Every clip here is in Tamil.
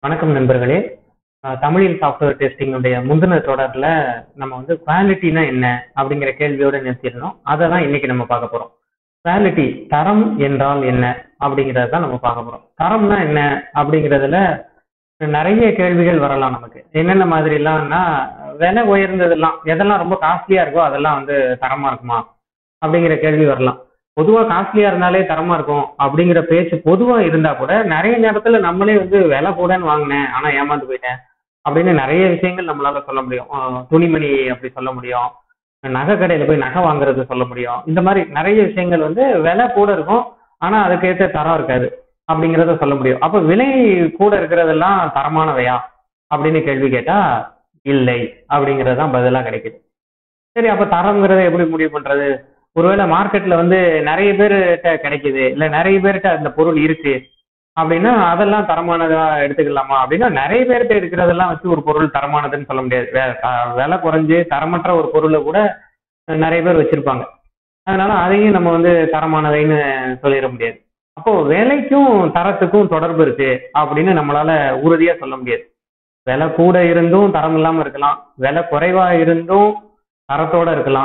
வணக்கம் நண்பர்களே அஹ் தமிழில் சாஃப்ட்வேர் டெஸ்டிங்குடைய முந்தின தொடர்ல நம்ம வந்து குவாலிட்டினா என்ன அப்படிங்கிற கேள்வியோட நிறுத்திருந்தோம் அதை தான் இன்னைக்கு நம்ம பார்க்க போறோம் குவாலிட்டி தரம் என்றால் என்ன அப்படிங்கறத தான் நம்ம பார்க்க போறோம் தரம்னா என்ன அப்படிங்கறதுல நிறைய கேள்விகள் வரலாம் நமக்கு என்னென்ன மாதிரி எல்லாம்னா விலை உயர்ந்ததெல்லாம் எதெல்லாம் ரொம்ப காஸ்ட்லியா இருக்கோ அதெல்லாம் வந்து தரமா இருக்குமா அப்படிங்கிற கேள்வி வரலாம் பொதுவா காஸ்ட்லியா இருந்தாலே தரமா இருக்கும் அப்படிங்கிற பேச்சு பொதுவா இருந்தா கூட நிறைய நேரத்துல நம்மளே வந்து விலை கூடன்னு வாங்கினேன் ஆனா ஏமாந்து போயிட்டேன் அப்படின்னு நிறைய விஷயங்கள் நம்மளால சொல்ல முடியும் அஹ் துணிமணி அப்படி சொல்ல முடியும் நகை கடையில போய் நகை வாங்குறது சொல்ல முடியும் இந்த மாதிரி நிறைய விஷயங்கள் வந்து விலை கூட இருக்கும் ஆனா அதுக்கேற்ற தரம் இருக்காது அப்படிங்கிறத சொல்ல முடியும் அப்ப விலை கூட இருக்கிறதெல்லாம் தரமானவையா அப்படின்னு கேள்வி கேட்டா இல்லை அப்படிங்கிறது தான் பதிலா கிடைக்குது சரி அப்ப தரம்ங்கிறத எப்படி முடிவு பண்றது ஒருவேளை மார்க்கெட்ல வந்து நிறைய பேர்கிட்ட கிடைக்குது இல்ல நிறைய பேர்கிட்ட அந்த பொருள் இருக்கு அப்படின்னா அதெல்லாம் தரமானதா எடுத்துக்கலாமா அப்படின்னா நிறைய பேர்கிட்ட இருக்கிறதெல்லாம் வச்சு ஒரு பொருள் தரமானதுன்னு சொல்ல முடியாது வே- த- விலை குறைஞ்சு தரமற்ற ஒரு பொருளை கூட நிறைய பேர் வச்சிருப்பாங்க அதனால அதையும் நம்ம வந்து தரமானதைன்னு சொல்லிட முடியாது அப்போ விலைக்கும் தரத்துக்கும் தொடர்பு இருக்கு அப்படின்னு நம்மளால உறுதியா சொல்ல முடியாது விலை கூட இருந்தும் தரம் இல்லாம இருக்கலாம் விலை குறைவா இருந்தும் தரத்தோட இருக்கலாம்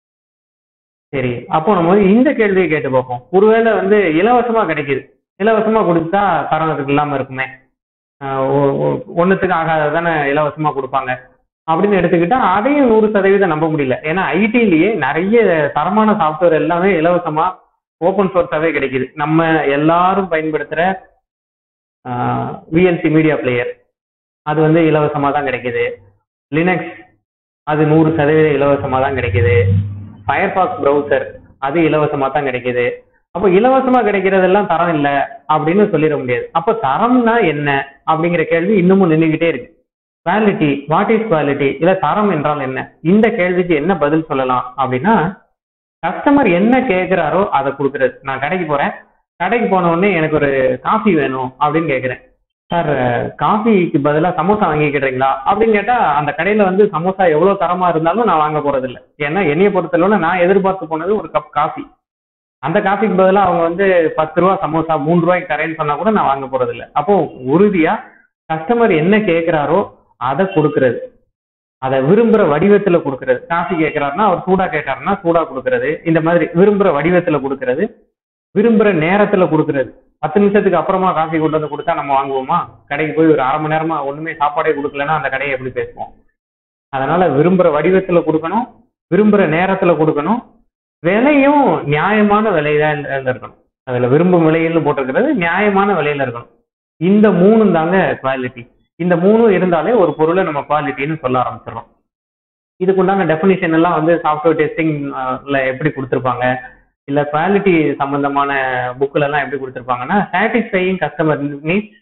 சரி அப்போ நம்ம வந்து இந்த கேள்வியை கேட்டு பார்ப்போம் ஒருவேளை வந்து இலவசமா கிடைக்குது இலவசமா கொடுத்தா தரம் அதுக்கு இல்லாம இருக்குமே ஆஹ் ஒ- ஒ- ஒண்ணுத்துக்கு ஆகாததானே இலவசமா கொடுப்பாங்க அப்படின்னு எடுத்துக்கிட்டா அதையும் நூறு சதவீதம் நம்ப முடியல ஏன்னா ஐடிலேயே நிறைய தரமான சாஃப்ட்வேர் எல்லாமே இலவசமா ஓப்பன் சோர்ஸாவே கிடைக்குது நம்ம எல்லாரும் பயன்படுத்துற விஎல்சி மீடியா பிளேயர் அது வந்து இலவசமா தான் கிடைக்குது லினக்ஸ் அது நூறு சதவீதம் இலவசமா தான் கிடைக்குது ஃபயர்பாக்ஸ் ப்ரௌசர் அது இலவசமா தான் கிடைக்குது அப்போ இலவசமா கிடைக்கிறதெல்லாம் தரம் இல்லை அப்படின்னு சொல்லிட முடியாது அப்போ தரம்னா என்ன அப்படிங்கிற கேள்வி இன்னமும் நின்றுகிட்டே இருக்கு குவாலிட்டி வாட் இஸ் குவாலிட்டி இல்ல தரம் என்றால் என்ன இந்த கேள்விக்கு என்ன பதில் சொல்லலாம் அப்படின்னா கஸ்டமர் என்ன கேட்கிறாரோ அதை கொடுக்கறது நான் கடைக்கு போறேன் கடைக்கு போன உடனே எனக்கு ஒரு காஃபி வேணும் அப்படின்னு கேட்கிறேன் சார் காஃபிக்கு பதிலாக சமோசா வாங்கிக்கிறீங்களா அப்படின்னு கேட்டா அந்த கடையில வந்து சமோசா எவ்வளவு தரமா இருந்தாலும் நான் வாங்க போறது இல்லை ஏன்னா என்னைய பொறுத்தளவுல நான் எதிர்பார்த்து போனது ஒரு கப் காஃபி அந்த காஃபிக்கு பதிலாக அவங்க வந்து பத்து ரூபா சமோசா மூணு ரூபாய்க்கு தரேன்னு சொன்னா கூட நான் வாங்க போறது இல்லை அப்போ உறுதியா கஸ்டமர் என்ன கேட்கிறாரோ அதை கொடுக்கறது அதை விரும்புற வடிவத்துல கொடுக்கறது காஃபி கேட்கிறாருன்னா அவர் சூடா கேட்டாருன்னா சூடா கொடுக்கறது இந்த மாதிரி விரும்புற வடிவத்துல கொடுக்கறது விரும்புற நேரத்துல கொடுக்கறது பத்து நிமிஷத்துக்கு அப்புறமா காஃபி கொண்டு வந்து கொடுத்தா நம்ம வாங்குவோமா கடைக்கு போய் ஒரு அரை மணி நேரமா ஒண்ணுமே சாப்பாடே கொடுக்கலன்னா அந்த கடையை எப்படி பேசுவோம் அதனால விரும்புற வடிவத்துல கொடுக்கணும் விரும்புற நேரத்துல கொடுக்கணும் விலையும் நியாயமான விலையில இருக்கணும் அதுல விரும்பும் விலையில போட்டிருக்கிறது நியாயமான விலையில இருக்கணும் இந்த மூணும் தாங்க குவாலிட்டி இந்த மூணும் இருந்தாலே ஒரு பொருளை நம்ம குவாலிட்டின்னு சொல்ல ஆரம்பிச்சிடறோம் இதுக்குண்டான டெஃபினிஷன் எல்லாம் வந்து சாஃப்ட்வேர் டெஸ்டிங்ல எப்படி கொடுத்துருப்பாங்க இல்ல குவாலிட்டி சம்பந்தமான புக்ல எல்லாம் எப்படி கொடுத்துருப்பாங்கன்னா satisfying customer needs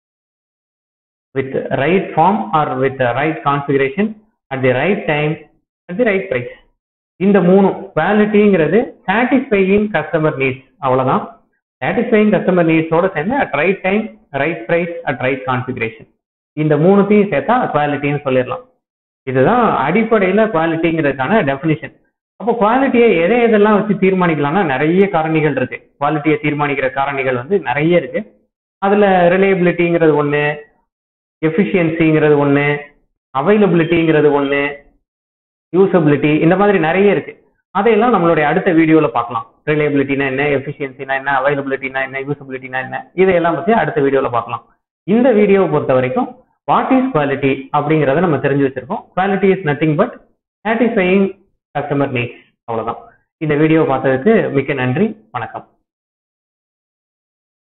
with right form or with right configuration at the right time at the right price இந்த மூணு குவாலிட்டிங்கிறது சாட்டிஸ்ஃபையிங் கஸ்டமர் நீட்ஸ் அவ்வளவுதான் சாட்டிஸ்ஃபையிங் கஸ்டமர் நீட்ஸோட சேர்ந்து at right time right price at right configuration இந்த மூணுத்தையும் சேர்த்தா குவாலிட்டின்னு சொல்லிடலாம் இதுதான் அடிப்படையில குவாலிட்டிங்கிறதுக்கான டெஃபினிஷன் அப்போ குவாலிட்டியை எதை எதெல்லாம் வச்சு தீர்மானிக்கலாம்னா நிறைய காரணிகள் இருக்கு குவாலிட்டியை தீர்மானிக்கிற காரணிகள் வந்து நிறைய இருக்கு அதுல ரிலையபிலிட்டிங்கிறது ஒண்ணு எஃபிஷியன்சிங்கிறது ஒண்ணு அவைலபிலிட்டிங்கிறது ஒண்ணு யூசபிலிட்டி இந்த மாதிரி நிறைய இருக்கு அதையெல்லாம் நம்மளுடைய அடுத்த வீடியோல பார்க்கலாம் ரிலையபிலிட்டினா என்ன எஃபிஷியன்சினா என்ன அவைலபிலிட்டினா என்ன யூசபிலிட்டினா என்ன இதையெல்லாம் பத்தி அடுத்த வீடியோல பார்க்கலாம் இந்த வீடியோவை பொறுத்த வரைக்கும் வாட் இஸ் குவாலிட்டி அப்படிங்கறத நம்ம தெரிஞ்சு வச்சிருக்கோம் quality is nothing but satisfying customer needs அவ்வளவுதான் இந்த வீடியோ பார்த்ததுக்கு மிக்க நன்றி வணக்கம்